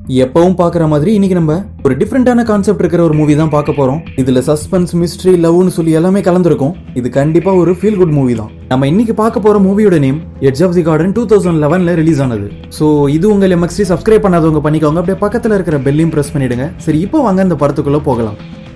எப்பவும் பாக்குற மாதிரி இன்னைக்கு நம்ம ஒரு டிஃப்ரெண்டான கான்செப்ட் இருக்கிற ஒரு மூவி தான் பார்க்க போறோம் இதுல சஸ்பென்ஸ் மிஸ்ட்ரி லவ்னு சொல்லி எல்லாமே கலந்துருக்கும் இது கண்டிப்பா ஒரு ஃபீல் குட் மூவி தான் நம்ம இன்னைக்கு பார்க்க போற மூவியோட name edge of the garden two thousand லெவன்ல ரிலீஸ் ஆனது ஸோ இது உங்க எம்எக்ஸ்டி சப்ஸ்கிரைப் பண்ணாதவங்க பண்ணிக்கோங்க அப்படியே பக்கத்துல இருக்கிற பெல்லையும் பிரஸ் பண்ணிடுங்க சரி இப்போ வாங்க இந்த படத்துக்குள்ள போகலாம்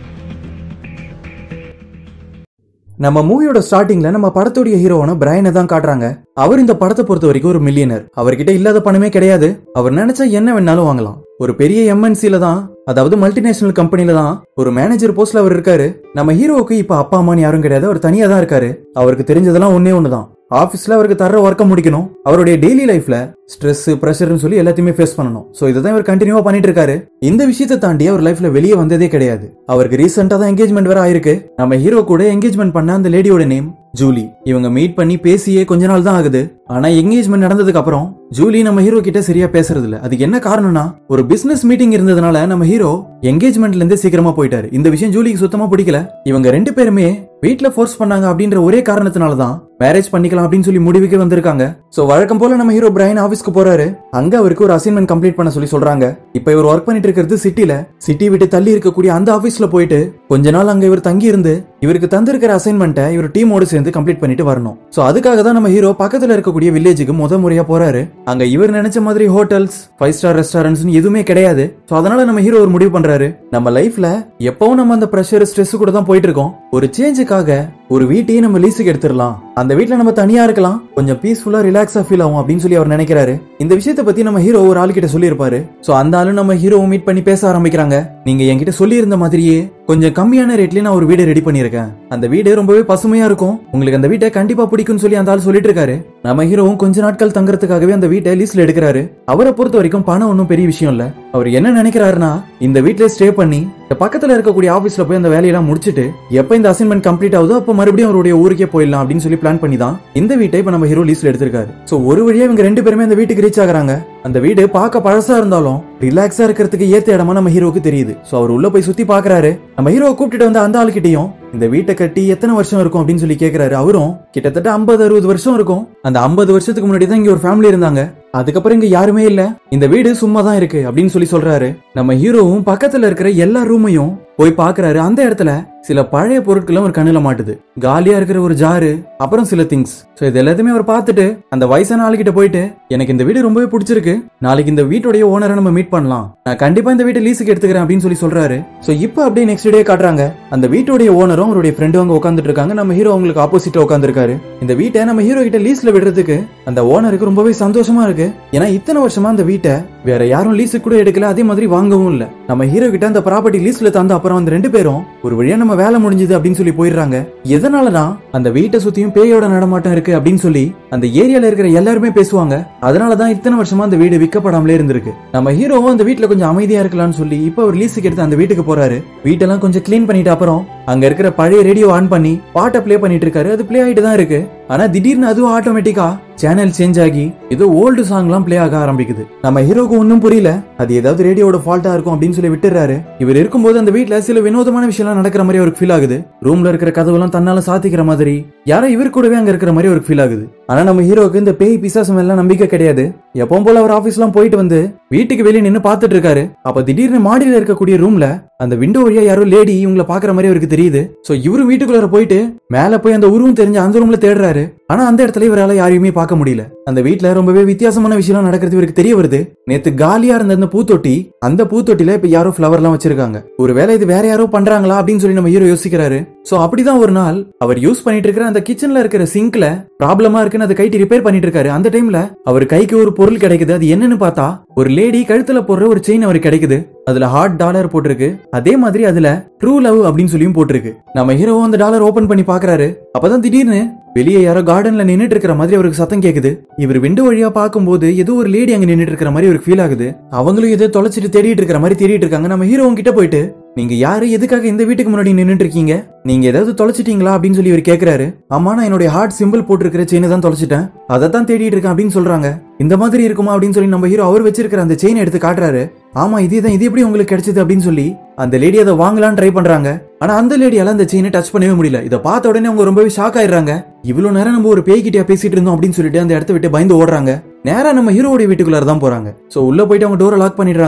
நம்ம மூவியோட ஸ்டார்டிங்ல நம்ம படத்துடைய ஹீரோவான பிரையனை தான் காட்டுறாங்க அவர் இந்த படத்தை பொறுத்த வரைக்கும் ஒரு மில்லியனர் அவர்கிட்ட இல்லாத பணமே கிடையாது அவர் நினைச்சா என்ன வேணாலும் வாங்கலாம் ஒரு பெரிய எம்என்சில தான் அதாவது மல்டிநேஷனல் கம்பெனில தான் ஒரு மேனேஜர் போஸ்ட்ல அவர் இருக்காரு நம்ம ஹீரோவுக்கு இப்ப அப்பா அம்மான்னு யாரும் கிடையாது அவர் தனியா தான் இருக்காரு அவருக்கு தெரிஞ்சதெல்லாம் ஒன்னே ஒண்ணுதான் ஆஃபீஸ்ல அவருக்கு தர ஒர்க்கை முடிக்கணும் அவருடைய டெய்லி லைஃப்ல ஸ்ட்ரெஸ் ப்ரெஷர்னு சொல்லி எல்லாத்தையுமே ஃபேஸ் பண்ணணும் சோ இதை தான் இவர் கண்டினியூவா பண்ணிட்டு இருக்காரு இந்த விஷயத்தை தாண்டி அவர் லைஃப்ல வெளியே வந்ததே கிடையாது அவருக்கு ரீசெண்டா தான் என்கேஜ்மெண்ட் வேற ஆயிருக்கு நம்ம ஹீரோ கூட என்கேஜ்மெண்ட் பண்ண அந்த லேடியோட நேம் ஜூலி இவங்க மீட் பண்ணி பேசியே கொஞ்ச நாள் தான் ஆகுது ஆனா என்கேஜ்மெண்ட் நடந்ததுக்கு அப்புறம் ஜூலி நம்ம ஹீரோ கிட்ட சரியா பேசுறது இல்ல அதுக்கு என்ன காரணம்னா ஒரு பிசினஸ் மீட்டிங் இருந்ததுனால நம்ம ஹீரோ என்கேஜ்மெண்ட்ல இருந்தே சீக்கிரமா போயிட்டாரு இந்த விஷயம் ஜூலிக்கு சுத்தமா பிடிக்கல இவங்க ரெண்டு பேருமே வீட்ல ஃபோர்ஸ் பண்ணாங்க அப்படின்ற ஒரே காரணத்தினால தான் மேரேஜ் பண்ணிக்கலாம் அப்படின்னு சொல்லி முடிவுக்கு வந்திருக்காங்க சோ வழக்கம் போல நம்ம ஹீரோ பிரைன் ஆபீஸ்க்கு போறாரு அங்க அவருக்கு ஒரு அசைன்மெண்ட் கம்ப்ளீட் பண்ண சொல்லி சொல்றாங்க இப்ப இவர் ஒர்க் பண்ணிட்டு இருக்கிறது சிட்டில சிட்டி விட்டு தள்ளி இருக்கக்கூடிய அந்த ஆபீஸ்ல போயிட்டு கொஞ்ச நாள் அங்க இவர் தங்கி இருந்து இவருக்கு தந்திருக்கிற அசைன்மெண்ட்டை இவர் டீமோடு சேர்ந்து கம்ப்ளீட் பண்ணிட்டு வரணும் சோ அதுக்காக தான் நம்ம ஹீரோ பக்கத்துல இருக்கக்கூடிய வில்லேஜுக்கு முத முறையா போறாரு அங்க இவர் நினைச்ச மாதிரி ஹோட்டல்ஸ் ஃபைவ் ஸ்டார் ரெஸ்டாரண்ட்ஸ் எதுவுமே கிடையாது சோ அதனால நம்ம ஹீரோ ஒரு முடிவு பண்றாரு நம்ம லைஃப்ல எப்பவும் நம்ம அந்த ப்ரெஷர் ஸ்ட்ரெஸ் கூட தான் போயிட்டு இருக்கோம் ஒரு சேஞ்சுக்காக ஒரு வீட்டையே நம்ம லீஸுக்கு எடுத்துடலாம் அந்த வீட்ல நம்ம தனியா இருக்கலாம் கொஞ்சம் பீஸ்ஃபுல்லா ரிலாக்ஸா ஃபீல் ஆகும் அப்படின்னு சொல்லி அவர் நினைக்கிறாரு இந்த விஷயத்த பத்தி நம்ம ஹீரோ ஒரு ஆள் கிட்ட சொல்லியிருப்பாரு சோ அந்த ஆளு நம்ம ஹீரோவை மீட் பண்ணி பேச ஆரம்பிக்கிறாங்க நீங்க என்கிட்ட சொல்லி இருந்த மாதிரியே கொஞ்சம் கம்மியான ரேட்லயே நான் ஒரு வீடு ரெடி பண்ணிருக்கேன் அந்த வீடு ரொம்பவே பசுமையா இருக்கும் உங்களுக்கு அந்த வீட்டை கண்டிப்பா பிடிக்கும்னு சொல்லி அந்த ஆள் சொல்லிட்டு இருக்காரு நம்ம ஹீரோவும் கொஞ்ச நாட்கள் தங்குறதுக்காகவே அந்த வீட்டை லீஸ்ல எடுக்கிறாரு அவரை பொறுத்த வரைக்கும் பணம் ஒன்றும் பெரிய விஷயம் இல்ல அவர் என்ன நினைக்கிறாருன்னா இந்த வீட்ல ஸ்டே பண்ணி இந்த பக்கத்துல இருக்கக்கூடிய ஆபீஸ்ல போய் அந்த வேலையெல்லாம் முடிச்சிட்டு எப்ப இந்த அசைன்மெண்ட் கம்ப்ளீட் ஆகுதோ அப்ப மறுபடியும் அவருடைய ஊருக்கே போயிடலாம் அப்படின்னு சொல்லி பிளான் பண்ணி தான் இந்த வீட்டை இப்ப நம்ம ஹீரோ லீஸ்ல எடுத்திருக்காரு சோ ஒரு வழியா இவங்க ரெண்டு பேருமே அந்த வீட்டுக்கு ரீச் ஆகுறாங்க அந்த வீடு பார்க்க பழசா இருந்தாலும் ரிலாக்ஸா இருக்கிறதுக்கு ஏத்த இடமா நம்ம ஹீரோக்கு தெரியுது சோ அவர் உள்ள போய் சுத்தி பாக்குறாரு நம்ம ஹீரோவை கூப்பிட்டுட்டு வந்து அந்த ஆளுகிட்டயும் இந்த வீட்டை கட்டி எத்தனை வருஷம் இருக்கும் அப்படின்னு சொல்லி கேக்குறாரு அவரும் கிட்டத்தட்ட ஐம்பது அறுபது வருஷம் இருக்கும் அந்த ஐம்பது வருஷத்துக்கு முன்னாடி தான் இங்க ஒரு ஃபேமிலி இருந்தாங்க அதுக்கப்புறம் இங்க யாருமே இல்ல இந்த வீடு சும்மா தான் இருக்கு அப்படின்னு சொல்லி சொல்றாரு நம்ம ஹீரோவும் பக்கத்துல இருக்கிற எல்லா ரூமையும் போய் பாக்குறாரு அந்த இடத்துல சில பழைய பொருட்களும் ஒரு கண்ணுல மாட்டுது காலியா இருக்கிற ஒரு ஜாரு அப்புறம் சில திங்ஸ் சோ இது எல்லாத்தையுமே அவர் பார்த்துட்டு அந்த வயசான ஆளுகிட்ட போயிட்டு எனக்கு இந்த வீடு ரொம்பவே பிடிச்சிருக்கு நாளைக்கு இந்த வீட்டுடைய ஓனரை நம்ம மீட் பண்ணலாம் நான் கண்டிப்பா இந்த வீட்டை லீஸுக்கு எடுத்துக்கிறேன் அப்படின்னு சொல்லி சொல்றாரு சோ இப்போ அப்படியே நெக்ஸ்ட் டே காட்டுறாங்க அந்த வீட்டுடைய ஓனரும் அவருடைய ஃப்ரெண்டும் அங்க உட்காந்துட்டு இருக்காங்க நம்ம ஹீரோ அவங்களுக்கு ஆப்போசிட்டா உட்காந்துருக்காரு இந்த வீட்டை நம்ம ஹீரோ கிட்ட லீஸ்ல விடுறதுக்கு அந்த ஓனருக்கு ரொம்பவே சந்தோஷமா இருக்கு ஏன்னா இத்தனை வருஷமா அந்த வீட்டை வேற யாரும் லீஸுக்கு கூட எடுக்கல அதே மாதிரி வாங்கவும் இல்ல நம்ம ஹீரோ கிட்ட அந்த ப்ராப்பர்ட்டி லீஸ்ல தந்த அப்புறம் அந்த ரெண்டு பேரும் ஒரு வழியா நம்ம வேலை முடிஞ்சது அப்படின்னு சொல்லி போயிடுறாங்க எதனாலதான் அந்த வீட்டை சுத்தியும் பேயோட நடமாட்டம் இருக்கு அப்படின்னு சொல்லி அந்த ஏரியால இருக்கிற எல்லாருமே பேசுவாங்க அதனாலதான் இத்தனை வருஷமா அந்த வீடு விற்கப்படாமலே இருந்திருக்கு நம்ம ஹீரோவும் அந்த வீட்டுல கொஞ்சம் அமைதியா இருக்கலாம்னு சொல்லி இப்ப ஒரு லீஸுக்கு எடுத்து அந்த வீட்டுக்கு போறாரு வீட்டெல்லாம் கொஞ்சம் க்ளீன் பண்ணிட்டு அப்புறம் அங்க இருக்கிற பழைய ரேடியோ ஆன் பண்ணி பாட்டை ப்ளே பண்ணிட்டு இருக்காரு அது ப்ளே ஆயிட்டு தான் இருக்கு ஆனா திடீர்னு அதுவும் ஆட்டோமேட்டிக்கா சேனல் சேஞ்ச் ஆகி ஏதோ ஓல்டு சாங்லாம் ப்ளே ஆக ஆரம்பிக்குது நம்ம ஹீரோக்கு ஒன்றும் புரியல அது ஏதாவது ரேடியோட ஃபால்ட்டா இருக்கும் அப்படின்னு சொல்லி விட்டுறாரு இவர் இருக்கும்போது அந்த வீட்ல சில வினோதமான விஷயம்லாம் நடக்கிற மாதிரி அவருக்கு ஃபீல் ஆகுது ரூம்ல இருக்கிற கதவெல்லாம் தன்னால சாத்திக்கிற மாதிரி யாரோ இவர் கூடவே அங்க இருக்கிற மாதிரி அவருக்கு ஃபீல் ஆகுது ஆனா நம்ம ஹீரோக்கு இந்த பேய் பிசாசம் எல்லாம் நம்பிக்கை கிடையாது எப்பவும் போல அவர் ஆபீஸ்லாம் போயிட்டு வந்து வீட்டுக்கு வெளியே நின்னு பாத்துட்டு இருக்காரு அப்ப திடீர்னு மாடியில இருக்கக்கூடிய ரூம்ல அந்த விண்டோ வழியா யாரோ லேடி இவங்களை பாக்குற மாதிரி அவருக்கு தெரியுது சோ இவரு வீட்டுக்குள்ளார போயிட்டு மேல போய் அந்த உருவம் தெரிஞ்ச அந்த ரூம்ல தேடுறாரு ஆனா அந்த இடத்துல இவரால யாரையுமே பார்க்க முடியல அந்த வீட்ல ரொம்பவே வித்தியாசமான விஷயம் நடக்கிறது இவருக்கு தெரிய வருது நேத்து காலியா இருந்த அந்த பூத்தொட்டி அந்த பூத்தொட்டில இப்ப யாரோ ஃபிளவர் எல்லாம் வச்சிருக்காங்க ஒருவேளை இது வேற யாரோ பண்றாங்களா அப்படின்னு சொல்லி நம்ம ஹீரோ யோசிக்கிறாரு சோ அப்படிதான் ஒரு நாள் அவர் யூஸ் பண்ணிட்டு இருக்கிற அந்த கிச்சன்ல இருக்கிற சிங்க்ல ப்ராப்ளமா இருக்குன்னு அதை கைட்டி ரிப்பேர் பண்ணிட்டு இருக்காரு அந்த டைம்ல அவர் கைக்கு ஒரு பொருள் கிடைக்குது அது என்னன்னு பார்த்தா ஒரு லேடி கழுத்துல போடுற ஒரு செயின் அவருக்கு கிடைக்குது அதுல ஹார்ட் டாலர் போட்டிருக்கு அதே மாதிரி அதுல ட்ரூ லவ் அப்படின்னு சொல்லியும் போட்டிருக்கு நம்ம ஹீரோ அந்த டாலர் ஓபன் பண்ணி பாக்குறாரு அப்பதான் திடீர்னு வெளியே யாரோ கார்டன்ல நின்னுட்டு இருக்கிற மாதிரி அவருக்கு சத்தம் கேக்குது இவர் விண்டோ வழியா பார்க்கும்போது ஏதோ ஒரு லேடி அங்க நின்னுட்டு இருக்கிற மாதிரி அவருக்கு ஃபீல் ஆகுது அவங்களும் ஏதோ தொலைச்சிட்டு தேடிட்டு இருக்கிற மாதிரி தேடிட்டு இருக்காங்க நம்ம ஹீரோ கிட்ட போயிட்டு நீங்க யாரு எதுக்காக இந்த வீட்டுக்கு முன்னாடி நின்னுட்டு இருக்கீங்க நீங்க ஏதாவது தொலைச்சிட்டீங்களா அப்படின்னு சொல்லி இவர் கேக்குறாரு ஆமா நான் என்னுடைய ஹார்ட் சிம்பிள் போட்டிருக்கிற செயினை தான் தொலைச்சிட்டேன் அதை தான் தேடிட்டு இருக்கேன் அப்படின்னு சொல்றாங்க இந்த மாதிரி இருக்குமா அப்படின்னு சொல்லி நம்ம ஹீரோ அவர் வச்சிருக்கிற அந்த செயினை எடுத்து காட்டுறாரு ஆமா இதே தான் இது எப்படி உங்களுக்கு கிடைச்சது அப்படின்னு சொல்லி அந்த லேடி அதை வாங்கலாம்னு ட்ரை பண்றாங்க ஆனா அந்த லேடியால அந்த செயினை டச் பண்ணவே முடியல இதை பார்த்த உடனே அவங்க ரொம்பவே ஷாக் ஆயிடுறாங்க இவ்வளவு நேரம் நம்ம ஒரு பேய்கிட்டயா பேசிட்டு இருந்தோம் அப்படின்னு சொல்லிட்டு அந்த இடத்த விட்டு பயந்து ஓடுறாங்க நேரா நம்ம ஹீரோவோட வீட்டுக்குள்ளார தான் போறாங்க சோ உள்ள போயிட்டு அவங்க டோரை லாக் பண்ணிடுறாங்க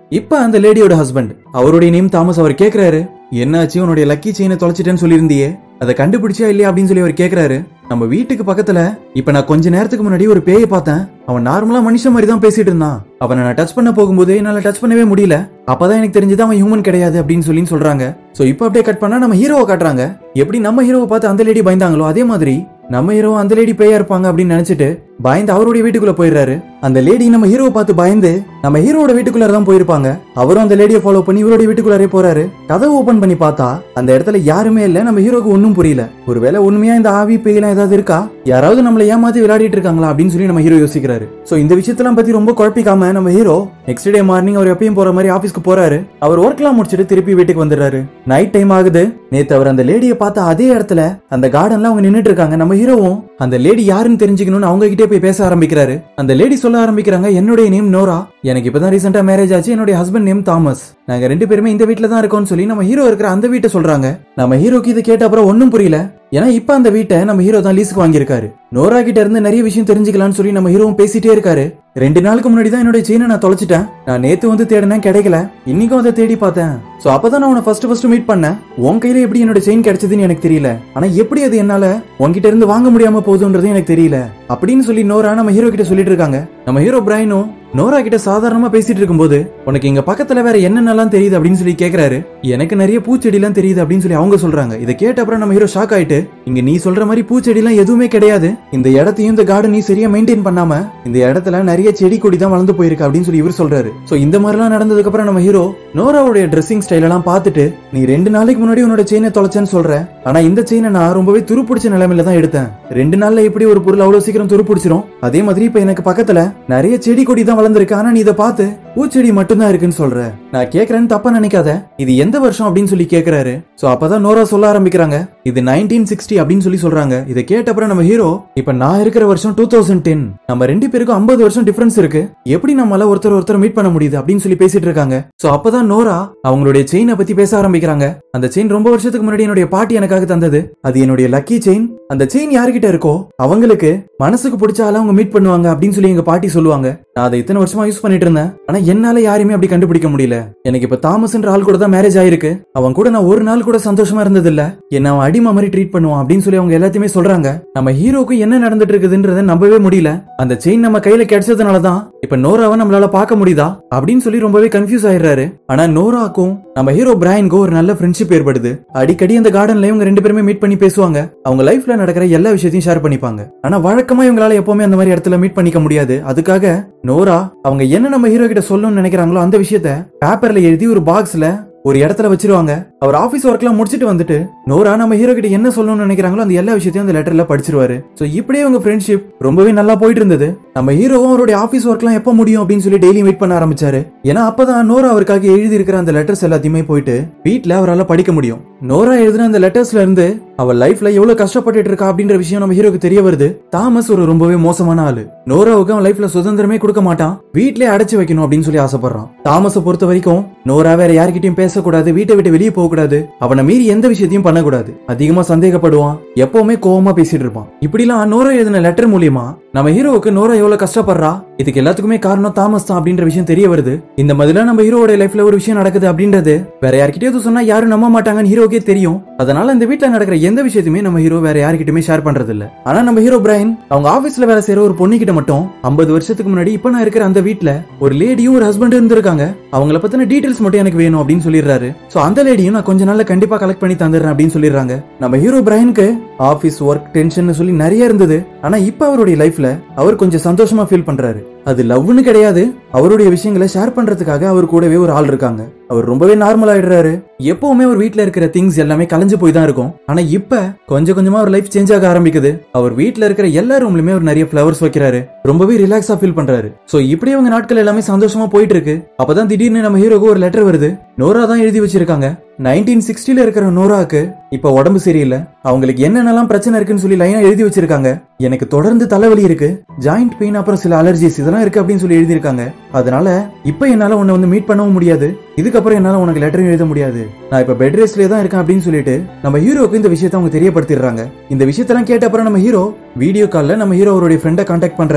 இப்ப அந்த லேடியோட ஹஸ்பண்ட் அவருடைய நேம் தாமஸ் அவர் கேக்குறாரு என்னாச்சு உன்னுடைய லக்கி செயினை தொலைச்சிட்டேன்னு சொல்லியிருந்தியே அதை கண்டுபிடிச்சா இல்லையா அப்படின்னு சொல்லி அவர் கேக்குறாரு நம்ம வீட்டுக்கு பக்கத்துல இப்ப நான் கொஞ்ச நேரத்துக்கு முன்னாடி ஒரு பேயை பார்த்தேன் அவன் நார்மலா மனுஷன் மாதிரி தான் பேசிட்டு இருந்தான் அவனை நான் டச் பண்ண போகும்போது என்னால டச் பண்ணவே முடியல அப்பதான் எனக்கு தெரிஞ்சது அவன் ஹியூமன் கிடையாது அப்படின்னு சொல்லி சொல்றாங்க சோ இப்போ அப்படியே கட் பண்ணா நம்ம ஹீரோவை காட்டுறாங்க எப்படி நம்ம ஹீரோவை பார்த்து அந்த லேடி பயந்தாங்களோ அதே மாதிரி நம்ம ஹீரோ அந்த லேடி பேயா இருப்பாங்க அப்படின்னு நினைச்சிட்டு பயந்து அவருடைய வீட்டுக்குள்ள போயிடுறாரு அந்த லேடி நம்ம ஹீரோவை பார்த்து பயந்து நம்ம ஹீரோட வீட்டுக்குள்ளார தான் போயிருப்பாங்க அவரும் அந்த லேடியை ஃபாலோ பண்ணி இவருடைய வீட்டுக்குள்ளாரே போறாரு கதவை ஓபன் பண்ணி பார்த்தா அந்த இடத்துல யாருமே இல்ல நம்ம ஹீரோக்கு ஒன்னும் புரியல ஒருவேளை உண்மையா இந்த ஆவி பேயெல்லாம் ஏதாவது இருக்கா யாராவது நம்மள ஏமாத்தி விளையாடிட்டு இருக்காங்களா அப்படின்னு சொல்லி நம்ம ஹீரோ யோசிக்கிறாரு சோ இந்த விஷயத்தெல்லாம் பத்தி ரொம்ப குழப்பிக்காம நம்ம ஹீரோ நெக்ஸ்ட் டே மார்னிங் அவர் எப்பயும் போற மாதிரி ஆபீஸ்க்கு போறாரு அவர் ஒர்க்லாம் முடிச்சிட்டு திருப்பி வீட்டுக்கு வந்துடுறாரு நைட் டைம் ஆகுது நேத்து அவர் அந்த லேடியை பார்த்த அதே இடத்துல அந்த கார்டன்ல அவங்க நின்னுட்டு இருக்காங்க நம்ம ஹீரோவும் அந்த லேடி யாருன்னு தெரிஞ்சுக்கணும்னு அவங்க கிட்டே போய் பேச ஆரம்பிக்கிறாரு அந்த லேடி சொல்ல ஆரம்பிக்கிறாங்க என்னுடைய நேம் நோரா எனக்கு இப்பதான் ரீசெண்டா மேரேஜ் ஆச்சு என்னுடைய ஹஸ்பண்ட் நேம் தாமஸ் நாங்க ரெண்டு பேருமே இந்த வீட்ல தான் இருக்கோம்னு சொல்லி நம்ம ஹீரோ இருக்கிற அந்த வீட்டை சொல்றாங்க நம்ம ஹீரோக்கு இது கேட்ட அப்புறம் ஒன்னும் புரியல ஏன்னா இப்ப அந்த வீட்டை நம்ம ஹீரோ தான் லீஸுக்கு வாங்கியிருக்காரு நோரா கிட்ட இருந்து நிறைய விஷயம் தெரிஞ்சுக்கலாம்னு சொல்லி நம்ம ஹீரோவும் பேசிட்டே இருக்காரு ரெண்டு நாளுக்கு முன்னாடி தான் என்னோட செயினை நான் தொலைச்சிட்டேன் நான் நேத்து வந்து தேடினேன் கிடைக்கல இன்னைக்கும் அதை தேடி பார்த்தேன் சோ அப்பதான் நான் உன்னை ஃபர்ஸ்ட் ஃபர்ஸ்ட் மீட் பண்ணேன் உன் கையில எப்படி என்னோட செயின் கிடைச்சதுன்னு எனக்கு தெரியல ஆனா எப்படி அது என்னால உன்கிட்ட இருந்து வாங்க முடியாம போகுதுன்றது எனக்கு தெரியல அப்படின்னு சொல்லி நோரா நம்ம ஹீரோ கிட்ட சொல்லிட்டு இருக்காங்க நம்ம ஹீரோ பிரைனும் நோரா கிட்ட சாதாரணமா பேசிட்டு இருக்கும்போது உனக்கு இங்க பக்கத்துல வேற என்னென்னலாம் தெரியுது அப்படின்னு சொல்லி கேக்குறாரு எனக்கு நிறைய பூச்செடி எல்லாம் தெரியுது அப்படின்னு சொல்லி அவங்க சொல்றாங்க இதை கேட்ட அப்புறம் நம்ம ஹீரோ ஷாக் ஆயிட்டு இங்க நீ சொல்ற மாதிரி பூச்செடி எல்லாம் எதுவுமே கிடையாது இந்த இடத்தையும் இந்த கார்டனையும் சரியா மெயின்டைன் பண்ணாம இந்த இடத்துல நிறைய செடி கொடி தான் வளர்ந்து போயிருக்கு அப்படின்னு சொல்லி இவர் சொல்றாரு சோ இந்த மாதிரிலாம் நடந்ததுக்கு அப்புறம் நம்ம ஹீரோ நோராவுடைய ட்ரெஸ்ஸிங் ஸ்டைல் எல்லாம் பார்த்துட்டு நீ ரெண்டு நாளைக்கு முன்னாடி உன்னோட செயினை தொலைச்சேன்னு சொல்ற ஆனா இந்த செயினை நான் ரொம்பவே துருப்பிடிச்ச நிலைமையில தான் எடுத்தேன் ரெண்டு நாள்ல எப்படி ஒரு பொருள் அவ்வளவு சீக்கிரம் துருப்பிடிச்சிரும் அதே மாதிரி இப்ப எனக்கு பக்கத்துல நிறைய செடி கொடி தான் வளர்ந்துருக்கு ஆனா நீ இதை பார்த்து பூச்செடி மட்டும்தான் இருக்குன்னு சொல்ற நான் கேக்குறேன்னு தப்பா நினைக்காத இது எந்த வருஷம் அப்படின்னு சொல்லி கேக்குறாரு சோ அப்பதான் நோரா சொல்ல ஆரம்பிக்கிறாங்க இது நைன்டீன் சிக்ஸ்டி அப்படின்னு சொல்லி சொல்றாங்க இதை கேட்ட அப்புறம் நம்ம ஹீரோ இப்ப நான் இருக்கிற வருஷம் டூ தௌசண்ட் டென் நம்ம ரெண்டு பேருக்கும் ஐம்பது வருஷம் டிஃபரன்ஸ் இருக்கு எப்படி நம்மளால ஒருத்தர் ஒருத்தர் மீட் பண்ண முடியுது அப்படின்னு சொல்லி பேசிட்டு இருக்காங்க சோ அப்பதான் நோரா அவங்களுடைய செயினை பத்தி பேச ஆரம்பிக்கிறாங்க அந்த செயின் ரொம்ப வருஷத்துக்கு முன்னாடி என்னுடைய பாட்டி எனக்காக தந்தது அது என்னுடைய லக்கி செயின் அந்த செயின் யார்கிட்ட இருக்கோ அவங்களுக்கு மனசுக்கு பிடிச்ச ஆள அவங்க மீட் பண்ணுவாங்க அப்படின்னு சொல்லி எங்க பாட்டி சொல்லுவாங்க நான் அதை இத்தனை வருஷமா யூஸ் பண்ணிட்டு இருந்தேன் ஆனா என்னால யாரையுமே அப்படி கண்டுபிடிக்க முடியல எனக்கு இப்ப தாமஸ்ன்ற ஆள் கூட தான் மேரேஜ் ஆயிருக்கு அவன் கூட நான் ஒரு நாள் கூட சந்தோஷமா இருந்தது இல்ல என்ன அவன் அடிமை மாதிரி ட்ரீட் பண்ணுவான் அப்படின்னு சொல்லி அவங்க எல்லாத்தையுமே சொல்றாங்க நம்ம ஹீரோக்கு என்ன நடந்துட்டு இருக்குதுன்றத நம்பவே முடியல அந்த செயின் நம்ம கையில கிடைச்சதுனாலதான் இப்ப நோராவை நம்மளால பார்க்க முடியுதா அப்படின்னு சொல்லி ரொம்பவே கன்ஃபியூஸ் ஆயிடுறாரு ஆனா நோராக்கும் நம்ம ஹீரோ பிராயனுக்கும் ஒரு நல்ல ஃப்ரெண்ட்ஷிப் ஏற்படுது அடிக்கடி அந்த கார்டன்ல இவங்க ரெண்டு பேருமே மீட் பண்ணி பேசுவாங்க அவங்க லைஃப்ல நடக்கிற எல்லா விஷயத்தையும் ஷேர் பண்ணிப்பாங்க ஆனா வழக்கமா இவங்களால எப்பவுமே அந்த மாதிரி இடத்துல மீட் பண்ணிக்க முடியாது அதுக்காக நோரா அவங்க என்ன நம்ம ஹீரோ கிட்ட சொல்லணும்னு நினைக்கிறாங்களோ அந்த விஷயத்த பேப்பர்ல எழுதி ஒரு பாக்ஸ்ல ஒரு இடத்துல வச்சிருவாங்க அவர் ஆபீஸ் ஒர்க்லாம் முடிச்சிட்டு வந்துட்டு நோரா நம்ம ஹீரோ கிட்ட என்ன சொல்லணும்னு நினைக்கிறாங்களோ அந்த எல்லா விஷயத்தையும் அந்த லெட்டர்ல படிச்சிருவாரு சோ இப்படியே அவங்க ஃப்ரெண்ட்ஷிப் ரொம்பவே நல்லா போயிட்டு இருந்தது நம்ம ஹீரோவும் அவருடைய ஆபீஸ் ஒர்க்லாம் எப்ப முடியும் அப்படின்னு சொல்லி டெய்லி வெயிட் பண்ண ஆரம்பிச்சாரு ஏன்னா அப்பதான் நோரா அவருக்காக எழுதி இருக்கிற அந்த லெட்டர்ஸ் எல்லாத்தையுமே போயிட்டு வீட்ல அவரால் படிக்க முடியும் நோரா எழுதின அந்த லெட்டர்ஸ்ல இருந்து அவ லைஃப்ல எவ்வளவு கஷ்டப்பட்டுட்டு இருக்கா அப்படின்ற விஷயம் நம்ம ஹீரோக்கு தெரிய வருது தாமஸ் ஒரு ரொம்பவே மோசமான ஆளு நோராவுக்கு அவன் லைஃப்ல சுதந்திரமே கொடுக்க மாட்டான் வீட்லயே அடைச்சு வைக்கணும் அப்படின்னு சொல்லி ஆசைப்படுறான் தாமஸை பொறுத்த வரைக்கும் நோரா வேற யார்கிட்டயும் பேசக்கூடாது வீட்டை விட்டு வெளியே போக கூடாது அவனை மீறி எந்த விஷயத்தையும் பண்ணக்கூடாது அதிகமா சந்தேகப்படுவான் எப்பவுமே கோவமா பேசிட்டு இருப்பான் இப்படிலாம் நோரா எழுதின லெட்டர் மூலியமா நம்ம ஹீரோவுக்கு நோரா எவ்வளவு கஷ்டப்படுறா இதுக்கு எல்லாத்துக்குமே காரணம் தாமஸ் தான் அப்படின்ற விஷயம் தெரிய வருது இந்த மாதிரிலாம் நம்ம ஹீரோவோட லைஃப்ல ஒரு விஷயம் நடக்குது அப்படின்றது வேற யார்கிட்டயாவது சொன்னா யாரும் நம்ப மாட்டாங்கன்னு ஹீரோக்கே தெரியும் அதனால இந்த வீட்ல நடக்கிற எந்த விஷயத்தையுமே நம்ம ஹீரோ வேற யார்கிட்டயுமே ஷேர் பண்றது இல்ல ஆனா நம்ம ஹீரோ பிரைன் அவங்க ஆபீஸ்ல வேலை செய்யற ஒரு பொண்ணு கிட்ட மட்டும் ஐம்பது வருஷத்துக்கு முன்னாடி இப்ப நான் இருக்கிற அந்த வீட்ல ஒரு லேடியும் ஒரு ஹஸ்பண்ட் இருந்திருக்காங்க அவங்கள பத்தின டீடைல்ஸ் மட்டும் எனக்கு வேணும் அப்படின்னு சொல்லிடுறாரு சோ அந்த லேடியும் நான் கொஞ்ச நாள்ல கண்டிப்பா கலெக்ட் பண்ணி தந்துடுறேன் அப்படின்னு சொல்லிடுறாங்க நம்ம ஹீரோ பிரைனுக்கு ஆபீஸ் ஒர்க் டென்ஷன் சொல்லி நிறைய இருந்தது ஆனா இப்ப அவருடைய லைஃப்ல அவர் கொஞ்சம் சந்தோஷமா ஃபீல் பண்றாரு அது லவ்னு கிடையாது அவருடைய விஷயங்களை ஷேர் பண்றதுக்காக அவர் கூடவே ஒரு ஆள் இருக்காங்க அவர் ரொம்பவே நார்மல் ஆயிடுறாரு எப்பவுமே ஒரு வீட்ல இருக்கிற திங்ஸ் எல்லாமே கலைஞ்சு போய் தான் இருக்கும் ஆனா இப்ப கொஞ்சம் கொஞ்சமா அவர் லைஃப் சேஞ்ச் ஆக ஆரம்பிக்குது அவர் வீட்ல இருக்கிற எல்லா ரூம்லயுமே அவர் நிறைய ஃபிளவர்ஸ் வைக்கிறாரு ரொம்பவே ரிலாக்ஸா ஃபீல் பண்றாரு சோ இப்படி அவங்க நாட்கள் எல்லாமே சந்தோஷமா போயிட்டு இருக்கு அப்பதான் திடீர்னு நம்ம ஹீரோக்கு ஒரு லெட்டர் வருது நோரா தான் எழுதி வச்சிருக்காங்க நைன்டீன் சிக்ஸ்டில இருக்கிற நோராக்கு இப்ப உடம்பு சரியில்லை அவங்களுக்கு என்னென்னலாம் பிரச்சனை இருக்குன்னு சொல்லி லைனா எழுதி வச்சிருக்காங்க எனக்கு தொடர்ந்து தலைவலி இருக்கு ஜாயிண்ட் பெயின் அப்புறம் சில அலர்ஜிஸ் இதெல்லாம் இருக்கு அப்படின்னு சொல்லி எழுதியிருக்காங்க அதனால இப்ப என்னால உன்னை வந்து மீட் பண்ணவும் முடியாது இதுக்கப்புறம் என்னால உனக்கு லெட்டரும் எழுத முடியாது நான் இப்ப பெட் ரெஸ்ட்லயே தான் இருக்கேன் அப்படின்னு சொல்லிட்டு நம்ம ஹீரோக்கு இந்த விஷயத்தை அவங்க தெரியப்படுத்திடுறாங்க இந்த விஷயத்தெல்லாம் கேட்ட அப்புறம் நம்ம ஹீரோ வீடியோ கால்ல நம்ம ஹீரோ அவருடைய ஃப்ரெண்டை கான்டாக்ட் பண்றாரு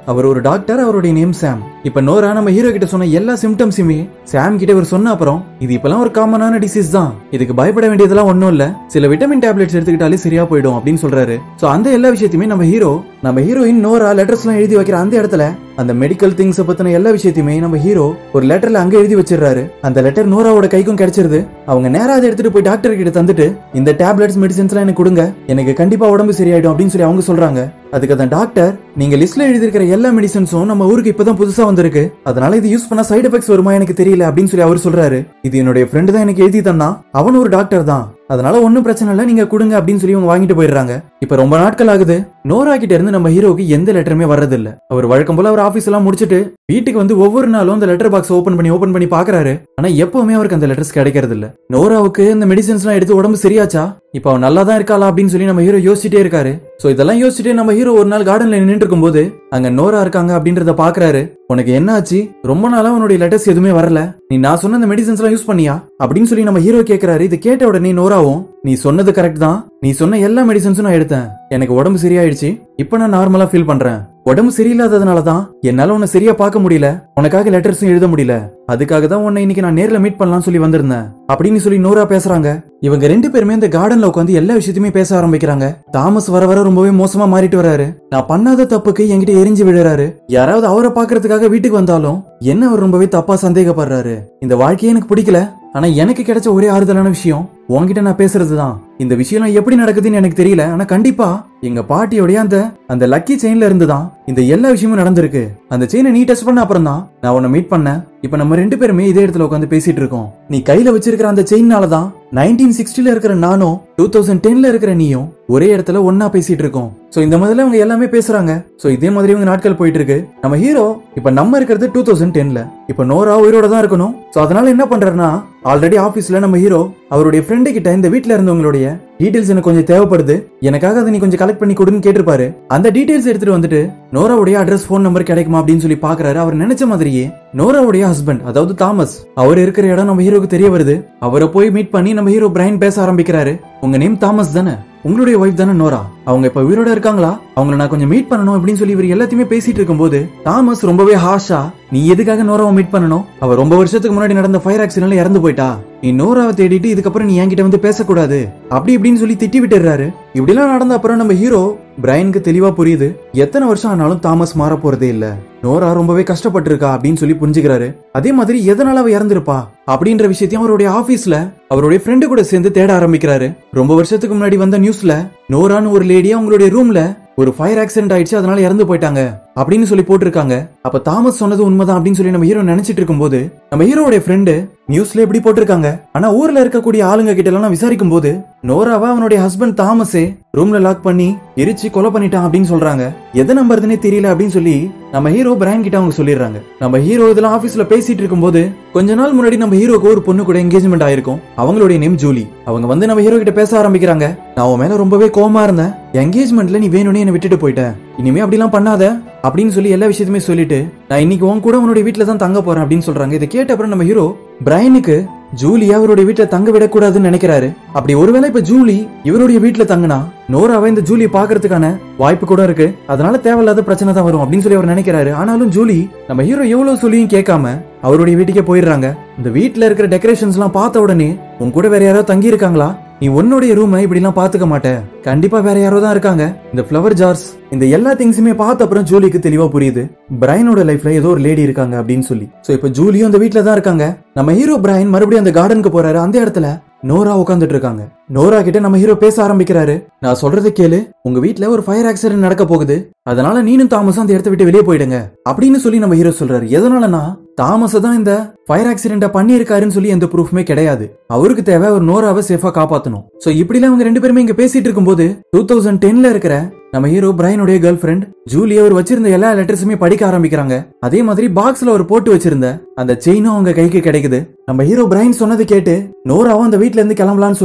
அவர் ஒரு டாக்டர் அவருடைய நேம் சாம் இப்ப நோரா நம்ம ஹீரோ கிட்ட சொன்ன எல்லா சிம்டம்ஸுமே சாம் கிட்ட இவர் சொன்ன அப்புறம் இது இப்பெல்லாம் ஒரு காமனான டிசீஸ் தான் இதுக்கு பயப்பட வேண்டியதெல்லாம் ஒண்ணும் இல்ல சில விட்டமின் டேப்லெட்ஸ் எடுத்துக்கிட்டாலே சரியா போயிடும் அப்படின்னு சொல்றாரு சோ அந்த எல்லா விஷயத்தையுமே நம்ம ஹீரோ நம்ம ஹீரோயின் நோரா லெட்டர்ஸ் எல்லாம் எழுதி வைக்கிற அந்த இடத்துல அந்த மெடிக்கல் திங்ஸ் பத்தின எல்லா விஷயத்தையுமே நம்ம ஹீரோ ஒரு லெட்டர்ல அங்க எழுதி வச்சிடுறாரு அந்த லெட்டர் நோராவோட கைக்கும் கிடைச்சிருது அவங்க நேரா அதை எடுத்துட்டு போய் டாக்டர் கிட்ட தந்துட்டு இந்த டேப்லெட்ஸ் மெடிசன்ஸ் எல்லாம் எனக்கு கொடுங்க எனக்கு கண்டிப்பா உடம்பு சரியாயிடும் அப்படின்னு சொல்லி அவங்க சொல்றாங்க அதுக்கு அந்த டாக்டர் நீங்க லிஸ்ட்ல எழுதியிருக்கிற எல்லா மெடிசன்ஸும் நம்ம ஊருக்கு இப்பதான் புதுசா வந்திருக்கு அதனால இது யூஸ் பண்ணா சைடு எஃபெக்ட்ஸ் வருமா எனக்கு தெரியல அப்படின்னு சொல்லி அவர் சொல்றாரு இது என்னுடைய ஃப்ரெண்டு தான் எனக்கு எழுதி தந்தா அவன் ஒரு டாக்டர் தான் அதனால ஒன்னும் பிரச்சனை இல்ல நீங்க கொடுங்க அப்படின்னு சொல்லி அவங்க வாங்கிட்டு போயிடுறாங்க இப்ப ரொம்ப நாட்கள் ஆகுது நோரா கிட்ட இருந்து நம்ம ஹீரோக்கு எந்த லெட்டருமே வர்றது இல்ல அவர் வழக்கம் போல அவர் ஆபீஸ் எல்லாம் முடிச்சிட்டு வீட்டுக்கு வந்து ஒவ்வொரு நாளும் அந்த லெட்டர் பாக்ஸ் ஓபன் பண்ணி ஓபன் பண்ணி பாக்குறாரு ஆனா எப்பவுமே அவருக்கு அந்த லெட்டர்ஸ் கிடைக்கிறது இல்ல நோராவுக்கு இந்த மெடிசன்ஸ் எல்லாம் எடுத்து உடம்பு சரியாச்சா இப்ப அவன் நல்லா தான் இருக்காளா அப்படின்னு சொல்லி நம்ம ஹீரோ யோசிச்சுட்டே இருக்காரு சோ இதெல்லாம் யோசிச்சுட்டு நம்ம ஹீரோ ஒரு நாள் கார்டன்ல நின்னுட்டு இருக்கும்போது அங்க நோரா இருக்காங்க அப்படின்றத பாக்குறாரு உனக்கு என்ன ஆச்சு ரொம்ப நாளா உன்னுடைய லெட்டர்ஸ் எதுவுமே வரல நீ நான் சொன்ன இந்த மெடிசன்ஸ் எல்லாம் யூஸ் பண்ணியா அப்படின்னு சொல்லி நம்ம ஹீரோ கேக்குறாரு இது கேட்ட உடனே நோராவும் நீ சொன்னது கரெக்ட் தான் நீ சொன்ன எல்லா மெடிசன்ஸும் நான் எடுத்தேன் எனக்கு உடம்பு சரியாயிடுச்சு இப்ப நான் நார்மலா ஃபீல் பண்றேன் உடம்பு சரியில்லாததுனால தான் என்னால உன்னை சரியா பார்க்க முடியல உனக்காக லெட்டர்ஸும் எழுத முடியல அதுக்காக தான் உன்னை இன்னைக்கு நான் நேர்ல மீட் பண்ணலாம்னு சொல்லி வந்திருந்தேன் அப்படின்னு சொல்லி நூறா பேசுறாங்க இவங்க ரெண்டு பேருமே இந்த கார்டன்ல உட்காந்து எல்லா விஷயத்தையுமே பேச ஆரம்பிக்கிறாங்க தாமஸ் வர வர ரொம்பவே மோசமா மாறிட்டு வராரு நான் பண்ணாத தப்புக்கு என்கிட்ட எரிஞ்சு விழுறாரு யாராவது அவரை பாக்குறதுக்காக வீட்டுக்கு வந்தாலும் என்ன அவர் ரொம்பவே தப்பா சந்தேகப்படுறாரு இந்த வாழ்க்கையே எனக்கு பிடிக்கல ஆனா எனக்கு கிடைச்ச ஒரே ஆறுதலான விஷயம் உன்கிட்ட நான் பேசுறதுதான் இந்த விஷயம் எப்படி நடக்குதுன்னு எனக்கு தெரியல ஆனா கண்டிப்பா எங்க பாட்டியோடைய அந்த அந்த லக்கி செயின்ல இருந்து தான் இந்த எல்லா விஷயமும் நடந்திருக்கு அந்த செயினை நீ டச் பண்ண அப்புறம் தான் நான் உன்னை மீட் பண்ணேன் இப்ப நம்ம ரெண்டு பேருமே இதே இடத்துல உட்காந்து பேசிட்டு இருக்கோம் நீ கையில வச்சிருக்கிற அந்த செயின்னால தான் நைன்டீன் சிக்ஸ்டில இருக்கிற நானும் டூ தௌசண்ட் டென்ல இருக்கிற நீயும் ஒரே இடத்துல ஒன்னா பேசிட்டு இருக்கோம் சோ இந்த முதல்ல இவங்க எல்லாமே பேசுறாங்க சோ இதே மாதிரி இவங்க நாட்கள் போயிட்டு இருக்கு நம்ம ஹீரோ இப்ப நம்ம இருக்கிறது டூ தௌசண்ட் டென்ல இப்ப நோரா உயிரோட தான் இருக்கணும் சோ அதனால என்ன பண்றாருன்னா ஆல்ரெடி ஆபீஸ்ல நம்ம ஹீரோ அவருடைய ஃப்ரெண்டு கிட்ட இந்த வீட்ல இருந்தவங்களுடைய டீடைல்ஸ் எனக்கு கொஞ்சம் தேவைப்படுது எனக்காக அதை நீ கொஞ்சம் கலெக்ட் பண்ணி கொடுன்னு கேட்டிருப்பாரு அந்த டீடைல்ஸ் எடுத்துட்டு வந்துட்டு நோராவுடைய அட்ரஸ் ஃபோன் நம்பர் கிடைக்குமா அப்படின்னு சொல்லி பாக்குறாரு அவர் நினைச்ச மாதிரியே நோராவுடைய ஹஸ்பண்ட் அதாவது தாமஸ் அவர் இருக்கிற இடம் நம்ம ஹீரோக்கு தெரிய வருது அவரை போய் மீட் பண்ணி நம்ம ஹீரோ பிரைன் பேச ஆரம்பிக்கிறாரு உங்க நேம் தாமஸ் தானே உங்களுடைய ஒய்ஃப் தானே நோரா அவங்க இப்ப உயிரோட இருக்காங்களா அவங்கள நான் கொஞ்சம் மீட் பண்ணணும் அப்படின்னு சொல்லி இவர் எல்லாத்தையுமே பேசிட்டு இருக்கும்போது தாமஸ் ரொம்பவே ஹாஷா நீ எதுக்காக நோராவை மீட் பண்ணணும் அவ ரொம்ப வருஷத்துக்கு முன்னாடி நடந்த ஃபயர் ஆக்சிடென்ட்ல இறந்து போயிட்டா நீ நோராவை தேடிட்டு இதுக்கப்புறம் நீ என்கிட்ட வந்து பேசக்கூடாது அப்படி இப்படின்னு சொல்லி திட்டி விட்டுறாரு இப்படிலாம் நடந்த அப்புறம் நம்ம ஹீரோ பிரைனுக்கு தெளிவா புரியுது எத்தனை வருஷம் ஆனாலும் தாமஸ் மாற போறதே இல்ல நோரா ரொம்பவே கஷ்டப்பட்டிருக்கா அப்படின்னு சொல்லி புரிஞ்சுக்கிறாரு அதே மாதிரி எதனால அவ இறந்திருப்பா அப்படின்ற விஷயத்தையும் அவருடைய ஆபீஸ்ல அவருடைய ஃப்ரெண்டு கூட சேர்ந்து தேட ஆரம்பிக்கிறாரு ரொம்ப வருஷத்துக்கு முன்னாடி வந்த நியூஸ்ல நோரான்னு ஒரு லேடி அவங்களுடைய ரூம்ல ஒரு ஃபயர் ஆக்சிடென்ட் ஆயிடுச்சு அதனால இறந்து போயிட்டாங்க அப்படின்னு சொல்லி போட்டிருக்காங்க அப்ப தாமஸ் சொன்னது உண்மைதான் அப்படின்னு சொல்லி நம்ம ஹீரோ நினைச்சிட்டு இருக்கும்போது நம்ம ஹீரோடைய ஃப்ரெண்டு நியூஸ்ல எப்படி போட்டிருக்காங்க ஆனா ஊர்ல இருக்கக்கூடிய ஆளுங்க கிட்ட எல்லாம் விசாரிக்கும் போது நோராவா அவனுடைய ஹஸ்பண்ட் தாமஸே ரூம்ல லாக் பண்ணி எரிச்சு கொலை பண்ணிட்டான் அப்படின்னு சொல்றாங்க எதை நம்புறதுனே தெரியல அப்படின்னு சொல்லி நம்ம ஹீரோ பிரான் கிட்ட அவங்க சொல்லிடுறாங்க நம்ம ஹீரோ இதெல்லாம் ஆபீஸ்ல பேசிட்டு இருக்கும்போது கொஞ்ச நாள் முன்னாடி நம்ம ஹீரோக்கு ஒரு பொண்ணு கூட என்கேஜ்மெண்ட் ஆயிருக்கும் அவங்களுடைய நேம் ஜூலி அவங்க வந்து நம்ம ஹீரோ கிட்ட பேச ஆரம்பிக்கிறாங்க நான் உன் மேல ரொம்பவே கோமா இருந்தேன் என்கேஜ்மெண்ட்ல நீ வேணும்னே என்ன விட்டுட்டு போயிட்ட இனிமே அப்படிலாம் பண்ணாத அப்படின்னு சொல்லி எல்லா விஷயத்தையுமே சொல்லிட்டு நான் இன்னைக்கு உன் கூட உன்னுடைய வீட்டுல தான் தங்க போறேன் அப்படின்னு சொல்றாங்க இதை கேட்ட அப்புறம் நம்ம ஹீரோ பிரைனுக்கு ஜூலி அவருடைய வீட்டுல தங்க விடக்கூடாதுன்னு நினைக்கிறாரு அப்படி ஒருவேளை இப்ப ஜூலி இவருடைய வீட்டுல தங்கினா நோராவை இந்த ஜூலி பாக்குறதுக்கான வாய்ப்பு கூட இருக்கு அதனால தேவையில்லாத பிரச்சனை தான் வரும் அப்படின்னு சொல்லி அவர் நினைக்கிறாரு ஆனாலும் ஜூலி நம்ம ஹீரோ எவ்வளவு சொல்லியும் கேட்காம அவருடைய வீட்டுக்கே போயிடுறாங்க இந்த வீட்டுல இருக்கிற டெக்கரேஷன்ஸ் எல்லாம் பார்த்த உடனே உன் கூட வேற யாராவது தங்கி இருக்காங்களா நீ உன்னுடைய ரூமை இப்படி எல்லாம் பாத்துக்க மாட்ட கண்டிப்பா வேற யாரோ தான் இருக்காங்க இந்த ஃப்ளவர் ஜார்ஸ் இந்த எல்லா திங்ஸுமே பார்த்த அப்புறம் ஜூலிக்கு தெளிவா புரியுது பிரைனோட லைஃப்ல ஏதோ ஒரு லேடி இருக்காங்க அப்படின்னு சொல்லி சோ இப்ப ஜூலியும் அந்த வீட்ல தான் இருக்காங்க நம்ம ஹீரோ பிரைன் மறுபடியும் அந்த கார்டனுக்கு போறாரு அந்த இடத்துல நோரா உட்காந்துட்டு இருக்காங்க நோரா கிட்ட நம்ம ஹீரோ பேச ஆரம்பிக்கிறாரு நான் சொல்றதை கேளு உங்க வீட்ல ஒரு ஃபயர் ஆக்சிடென்ட் நடக்க போகுது அதனால நீனும் தாமஸும் அந்த இடத்த விட்டு வெளியே போயிடுங்க அப்படின்னு சொல்லி நம்ம ஹீரோ சொல்றாரு எதனாலனா தாமஸ் தான் இந்த ஃபயர் ஆக்சிடென்ட பண்ணியிருக்காருன்னு சொல்லி எந்த ப்ரூஃப்மே கிடையாது அவருக்கு தேவை ஒரு நோராவை சேஃபா காப்பாத்தணும் சோ இப்படிலாம் அவங்க ரெண்டு பேருமே இங்க பேசிட்டு இருக்கும்போது டூ தௌசண்ட் டென்ல இருக்கிற நம்ம ஹீரோ பிரைனுடைய கேர்ள் ஃபிரெண்ட் ஜூலி அவர் வச்சிருந்த எல்லா லெட்டர்ஸுமே படிக்க ஆரம்பிக்கிறாங்க அதே மாதிரி பாக்ஸ்ல அவர் போட்டு வச்சிருந்த அந்த செயினும் அவங்க கைக்கு கிடைக்குது நம்ம ஹீரோ பிரைன் சொன்னது கேட்டு நோராவும் அந்த வீட்ல இருந்து கிளம்பலாம்னு சொல்லி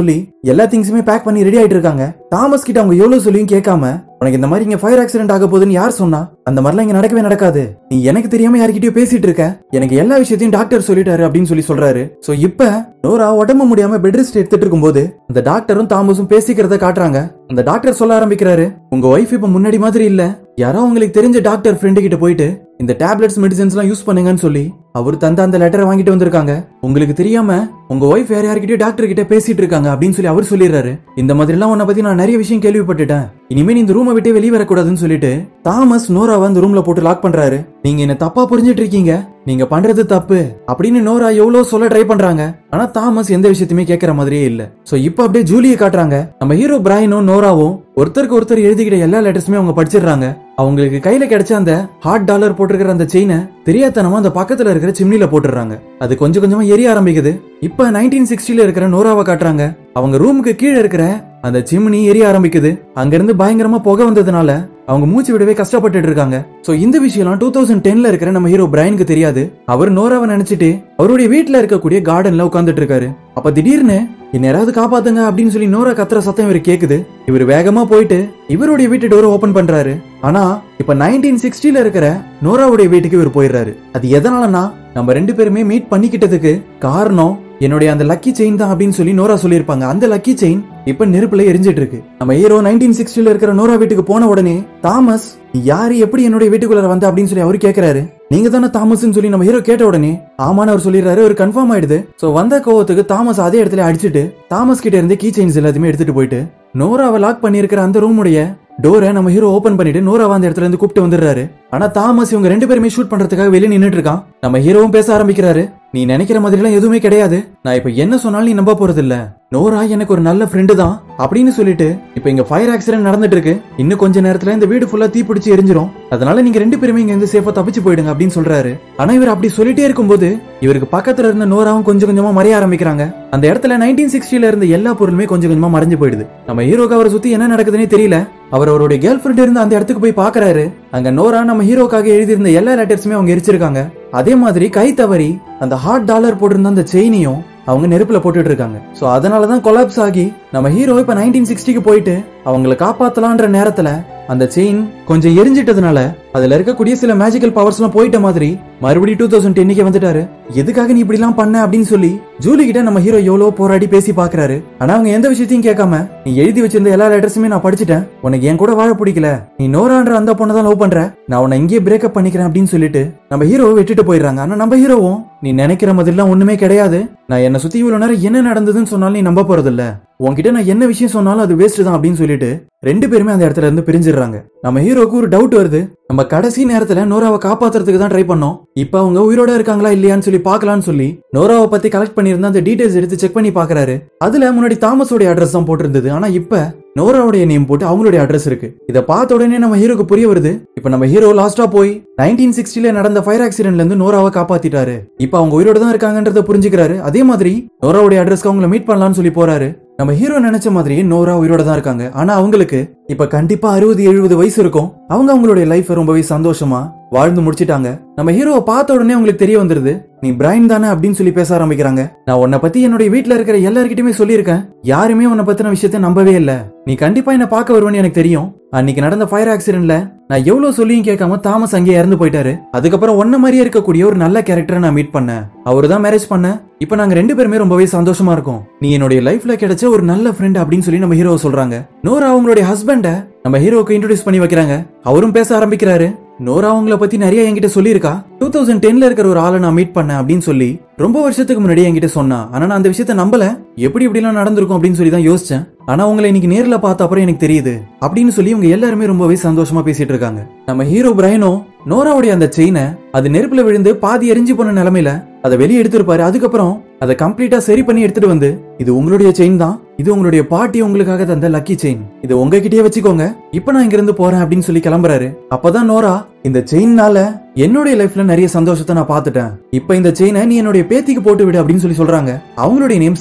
எல்லா திங்ஸுமே பேக் பண்ணி ரெடி ஆயிட்டு இருக்காங்க தாமஸ் கிட்ட அவங்க எவ்வளவு சொல்லியும் கேட்காம உனக்கு இந்த மாதிரி இங்க ஃபயர் ஆக்சிடென்ட் ஆக போகுதுன்னு யார் சொன்னா அந்த மாதிரிலாம் இங்க நடக்கவே நடக்காது நீ எனக்கு தெரியாம யார்கிட்டயோ பேசிட்டு இருக்க எனக்கு எல்லா விஷயத்தையும் டாக்டர் சொல்லிட்டாரு அப்படின்னு சொல்லி சொல்றாரு சோ இப்ப நோரா உடம்பு முடியாம பெட் ரெஸ்ட் எடுத்துட்டு இருக்கும்போது அந்த டாக்டரும் தாமஸும் பேசிக்கிறத காட்டுறாங்க அந்த டாக்டர் சொல்ல ஆரம்பிக்கிறாரு உங்க ஒய்ஃப் இப்ப முன்னாடி மாதிரி இல்ல யாரோ உங்களுக்கு தெரிஞ்ச டாக்டர் ஃப்ரெண்டு கிட்ட போயிட்டு இந்த டேப்லெட்ஸ் மெடிசன்ஸ்லாம் யூஸ் பண்ணுங்கன்னு சொல்லி அவர் தந்த அந்த லெட்டரை வாங்கிட்டு வந்திருக்காங்க உங்களுக்கு தெரியாம உங்க ஒய்ஃப் வேற யார்கிட்டயோ டாக்டர் கிட்ட பேசிட்டு இருக்காங்க அப்படின்னு சொல்லி அவர் சொல்லிடுறாரு இந்த மாதிரி எல்லாம் உன்னை பத்தி நான் நிறைய விஷயம் கேள்விப்பட்டுட்டேன் இனிமே நீ இந்த ரூமை விட்டு வெளியே வரக்கூடாதுன்னு சொல்லிட்டு தாமஸ் நோராவை அந்த ரூம்ல போட்டு லாக் பண்றாரு நீங்க என்ன தப்பா புரிஞ்சிட்டு இருக்கீங்க நீங்க பண்றது தப்பு அப்படின்னு நோரா எவ்வளவு சொல்ல ட்ரை பண்றாங்க ஆனா தாமஸ் எந்த விஷயத்தையுமே கேட்கற மாதிரியே இல்ல சோ இப்போ அப்படியே ஜூலியை காட்டுறாங்க நம்ம ஹீரோ பிரைனும் நோராவும் ஒருத்தருக்கு ஒருத்தர் எழுதிக்கிட்ட எல்லா லெட்டர்ஸுமே அவங்க படிச்சிடுறாங்க அவங்களுக்கு கையில கிடைச்ச அந்த ஹாட் டாலர் போட்டிருக்கிற அந்த செயினை தெரியாதனமா அந்த பக்கத்துல இருக்கிற சிம்னில போட்டுறாங்க அது கொஞ்சம் கொஞ்சமா எரிய ஆரம்பிக்குது இப்ப நைன்டீன் சிக்ஸ்டில இருக்கிற நோராவை காட்டுறாங்க அவங்க ரூமுக்கு கீழே இருக்கிற அந்த சிம்னி எரிய ஆரம்பிக்குது அங்கிருந்து பயங்கரமா புகை வந்ததுனால அவங்க மூச்சு விடவே கஷ்டப்பட்டுட்டு இருக்காங்க சோ இந்த விஷயம்லாம் டூ தௌசண்ட் டென்ல இருக்கிற நம்ம ஹீரோ பிரைனுக்கு தெரியாது அவர் நோராவை நினைச்சிட்டு அவருடைய வீட்ல இருக்கக்கூடிய கார்டன்ல உட்கார்ந்துட்டு இருக்காரு அப்ப திடீர்னு என்ன யாராவது காப்பாத்துங்க அப்படின்னு சொல்லி நோரா கத்துற சத்தம் இவர் கேக்குது இவர் வேகமா போயிட்டு இவருடைய வீட்டு டோரை ஓபன் பண்றாரு ஆனா இப்ப நைன்டீன் சிக்ஸ்டில இருக்கிற நோராவுடைய வீட்டுக்கு இவர் போயிடுறாரு அது எதனாலனா நம்ம ரெண்டு பேருமே மீட் பண்ணிக்கிட்டதுக்கு காரணம் என்னுடைய அந்த லக்கி செயின் தான் அப்படின்னு சொல்லி நோரா சொல்லியிருப்பாங்க அந்த லக்கி செயின் இப்ப நெருப்புல எரிஞ்சிட்டு இருக்கு நம்ம ஹீரோ நைன்டீன் சிக்ஸ்டில இருக்கிற நோரா வீட்டுக்கு போன உடனே தாமஸ் நீ யாரு எப்படி என்னுடைய வீட்டுக்குள்ள வந்த அப்படின்னு சொல்லி அவரு கேக்குறாரு நீங்க தானே தாமஸ்னு சொல்லி நம்ம ஹீரோ கேட்ட உடனே ஆமான்னு அவர் சொல்லிடுறாரு ஒரு கன்ஃபார்ம் ஆயிடுது சோ வந்த கோவத்துக்கு தாமஸ் அதே இடத்துல அடிச்சிட்டு தாமஸ் கிட்ட இருந்து கீ செயின்ஸ் எல்லாத்தையுமே எடுத்துட்டு போயிட்டு நோராவை லாக் பண்ணியிருக்கிற அந்த ரூமுடைய டோரை நம்ம ஹீரோ ஓபன் பண்ணிட்டு நோராவை அந்த இடத்துல இருந்து கூப்பிட்டு வந்துடுறாரு ஆனா தாமஸ் இவங்க ரெண்டு பேருமே ஷூட் பண்றதுக்காக வெளியே நின்னுட்டு இருக்கான் நம்ம ஹீரோவும் பேச ஆரம்பிக்கிறாரு நீ நினைக்கிற மாதிரி எல்லாம் எதுவுமே கிடையாது நான் இப்ப என்ன சொன்னாலும் நீ நம்ப போறது இல்ல நோரா எனக்கு ஒரு நல்ல ஃப்ரெண்டு தான் அப்படின்னு சொல்லிட்டு இப்ப இங்க ஃபயர் ஆக்சிடென்ட் நடந்துட்டு இருக்கு இன்னும் கொஞ்ச நேரத்துல இந்த வீடு ஃபுல்லா தீப்பிடிச்சு எரிஞ்சிரும் அதனால நீங்க ரெண்டு பேருமே இங்க இருந்து சேஃபா தப்பிச்சு போயிடுங்க அப்படின்னு சொல்றாரு ஆனா இவர் அப்படி சொல்லிட்டே இருக்கும்போது இவருக்கு பக்கத்துல இருந்த நோராவும் கொஞ்சம் கொஞ்சமா மறைய ஆரம்பிக்கிறாங்க அந்த இடத்துல நைன்டீன் சிக்ஸ்டில இருந்த எல்லா பொருளுமே கொஞ்சம் கொஞ்சமா மறைஞ்சு போயிடுது நம்ம ஹீரோக்கு அவரை சுத்தி என்ன நடக்குதுன்னே தெரியல அவர் அவருடைய கேர்ள் ஃபிரெண்ட் இருந்து அந்த இடத்துக்கு போய் பாக்குறாரு அங்க நோரா நம்ம ஹீரோக்காக எழுதியிருந்த எல்லா லெட்டர்ஸுமே அவங்க எரிச்சிருக்காங்க அதே மாதிரி கை தவறி அந்த ஹாட் டாலர் போட்டிருந்த அந்த செயினையும் அவங்க நெருப்புல போட்டுட்டு இருக்காங்க சோ அதனாலதான் கொலாப்ஸ் ஆகி நம்ம ஹீரோ இப்ப நைன்டீன் சிக்ஸ்டிக்கு போயிட்டு அவங்கள காப்பாத்தலான்ற நேரத்துல அந்த செயின் கொஞ்சம் எரிஞ்சிட்டதுனால அதுல இருக்கக்கூடிய சில மேஜிக்கல் பவர்ஸ் எல்லாம் போயிட்ட மாதிரி மறுபடியும் டூ தௌசண்ட் டென்னிக்கு வந்துட்டாரு எதுக்காக நீ இப்படி எல்லாம் பண்ண அப்படின்னு சொல்லி ஜூலி கிட்ட நம்ம ஹீரோ எவ்வளவு போராடி பேசி பாக்குறாரு ஆனா அவங்க எந்த விஷயத்தையும் கேட்காம நீ எழுதி வச்சிருந்த எல்லா லெட்டர்ஸுமே நான் படிச்சுட்டேன் உனக்கு என் கூட வாழ பிடிக்கல நீ நோரான்ற அந்த பொண்ணை தான் லவ் பண்ற நான் உன்னை இங்கேயே பிரேக்கப் பண்ணிக்கிறேன் அப்படின்னு சொல்லிட்டு நம்ம ஹீரோவை விட்டுட்டு போயிடுறாங்க ஆனா நம்ம ஹீரோவும் நீ நினைக்கிற மாதிரிலாம் ஒண்ணுமே கிடையாது நான் என்ன சுத்தி இவ்வளவு நேரம் என்ன நடந்ததுன்னு சொன்னாலும் நீ நம்ப போறது இல்ல உன்கிட்ட நான் என்ன விஷயம் சொன்னாலும் அது வேஸ்ட் தான் அப்படின்னு சொல்லிட்டு ரெண்டு பேருமே அந்த இடத்துல இருந்து பிரிஞ்சிடுறாங்க நம்ம ஹீரோக்கு ஒரு டவுட் வருது நம்ம கடைசி நேரத்துல நோராவை காப்பாத்துறதுக்கு தான் ட்ரை பண்ணோம் இப்ப அவங்க உயிரோட இருக்காங்களா இல்லையான்னு சொல்லி பார்க்கலாம்னு சொல்லி நோராவை பத்தி கலெக்ட் பண்ணியிருந்த அந்த டீடைல்ஸ் எடுத்து செக் பண்ணி பாக்குறாரு அதுல முன்னாடி தாமஸோட அட்ரஸ் தான் போட்டிருந்தது ஆனா இப்ப நோராவுடைய நேம் போட்டு அவங்களுடைய அட்ரஸ் இருக்கு இத பார்த்த உடனே நம்ம ஹீரோக்கு புரிய வருது இப்ப நம்ம ஹீரோ லாஸ்டா போய் நைன்டீன் சிக்ஸ்டில நடந்த ஃபயர் ஆக்சிடென்ட்ல இருந்து நோராவை காப்பாத்திட்டாரு இப்ப அவங்க உயிரோட தான் இருக்காங்கன்றத புரிஞ்சுக்கிறாரு அதே மாதிரி நோராவுடைய அட்ரஸ்க்கு அவங்கள மீட் பண்ணலாம்னு சொல்லி போறாரு நம்ம ஹீரோ நினைச்ச மாதிரியே நோரா உயிரோட தான் இருக்காங்க ஆனா அவங்களுக்கு இப்ப கண்டிப்பா அறுபது எழுபது வயசு இருக்கும் அவங்க அவங்களுடைய லைஃப் ரொம்பவே சந்தோஷமா வாழ்ந்து முடிச்சிட்டாங்க நம்ம ஹீரோவை பார்த்த உடனே உங்களுக்கு தெரிய வந்துருது நீ பிரைன் தானே அப்படின்னு சொல்லி பேச ஆரம்பிக்கிறாங்க நான் உன்னை பத்தி என்னுடைய வீட்ல இருக்கிற எல்லார்கிட்டயுமே சொல்லியிருக்கேன் யாருமே உன்னை பத்தின விஷயத்த நம்பவே இல்ல நீ கண்டிப்பா என்ன பார்க்க வருவேன்னு எனக்கு தெரியும் அன்னைக்கு நடந்த ஃபயர் ஆக்சிடென்ட்ல நான் எவ்வளவு சொல்லியும் கேட்காம தாமஸ் அங்கே இறந்து போயிட்டாரு அதுக்கப்புறம் ஒன்ன மாதிரியே இருக்கக்கூடிய ஒரு நல்ல கேரக்டரை நான் மீட் பண்ணேன் அவரு தான் மேரேஜ் பண்ண இப்ப நாங்க ரெண்டு பேருமே ரொம்பவே சந்தோஷமா இருக்கோம் நீ என்னுடைய லைஃப்ல கிடைச்ச ஒரு நல்ல ஃப்ரெண்ட் அப்படின்னு சொல்லி நம்ம ஹீரோ சொல்றாங்க நோரா அவங்களுடைய ஹஸ்பண்ட நம்ம ஹீரோக்கு இன்ட்ரோடியூஸ் பண்ணி வைக்கிறாங்க அவரும் பேச ஆரம்பிக்கிறாரு நோரா அவங்கள பத்தி நிறைய என்கிட்ட சொல்லியிருக்கா டூ தௌசண்ட் டென்ல இருக்கிற ஒரு ஆளை நான் மீட் பண்ணேன் அப்படின்னு சொல்லி ரொம்ப வருஷத்துக்கு முன்னாடி என்கிட்ட சொன்னா ஆனா நான் அந்த விஷயத்த நம்பல எப்படி இப்படி எல்லாம் நடந்திருக்கும் அப்படின்னு சொல்லி தான் யோசிச்சேன் ஆனா உங்களை இன்னைக்கு நேர்ல பார்த்த அப்புறம் எனக்கு தெரியுது அப்படின்னு சொல்லி இவங்க எல்லாருமே ரொம்பவே சந்தோஷமா பேசிட்டு இருக்காங்க நம்ம ஹீரோ பிரைனோ நோராவுடைய அந்த செயினை அது நெருப்புல விழுந்து பாதி எரிஞ்சு போன நிலைமையில அதை வெளியே எடுத்திருப்பாரு அதுக்கப்புறம் அதை கம்ப்ளீட்டா சரி பண்ணி எடுத்துட்டு வந்து இது உங்களுடைய செயின் தான் இது உங்களுடைய பாட்டி உங்களுக்காக தந்த லக்கி செயின் இது உங்ககிட்டயே வச்சுக்கோங்க இப்ப நான் இங்க இருந்து போறேன் அப்படின்னு சொல்லி கிளம்புறாரு அப்பதான் நோரா இந்த செயின்னால என்னுடைய லைஃப்ல நிறைய சந்தோஷத்தை நான் பார்த்துட்டேன் இப்ப இந்த செயினை நீ என்னுடைய பேத்திக்கு போட்டு விடு அப்படின்னு சொல்லி சொல்றாங்க அவங்களுடைய நேம் சாரா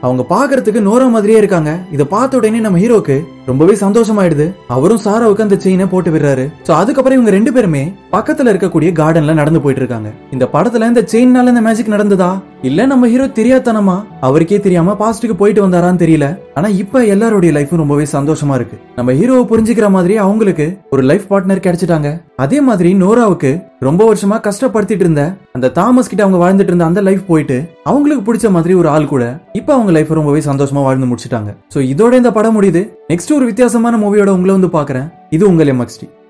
அவங்க பாக்குறதுக்கு நோரா மாதிரியே இருக்காங்க இத பார்த்த உடனே நம்ம ஹீரோக்கு ரொம்பவே சந்தோஷமாயிடுது அவரும் சாராவுக்கு அந்த செயினை போட்டு விடுறாரு சோ அதுக்கப்புறம் இவங்க ரெண்டு பேருமே பக்கத்துல இருக்கக்கூடிய கார்டன்ல நடந்து போயிட்டு இருக்காங்க இந்த படத்துல இந்த செயின்னால இந்த மேஜிக் நடந்ததா இல்ல நம்ம ஹீரோ தெரியாதனமா அவருக்கே தெரியாம பாஸ்டுக்கு போயிட்டு வந்தாரான்னு தெரியல ஆனா இப்ப எல்லாருடைய லைஃபும் ரொம்பவே சந்தோஷமா இருக்கு நம்ம ஹீரோவை புரிஞ்சுக்கிற மாதிரி அவங்களுக்கு ஒரு லைஃப் பார்ட்னர் கிடைச்சிட்டாங்க அதே மாதிரி நோராவுக்கு ரொம்ப வருஷமா கஷ்டப்படுத்திட்டு இருந்த அந்த தாமஸ் கிட்ட அவங்க வாழ்ந்துட்டு இருந்த அந்த லைஃப் போயிட்டு அவங்களுக்கு பிடிச்ச மாதிரி ஒரு ஆள் கூட இப்ப அவங்க லைஃப் ரொம்பவே சந்தோஷமா வாழ்ந்து முடிச்சிட்டாங்க சோ இதோட இந்த படம் முடியுது நெக்ஸ்ட் ஒரு வித்தியாசமான மூவியோட உங்களை வந்து பாக்குறேன் இது உங்கள் எம்எக்ஸ்டி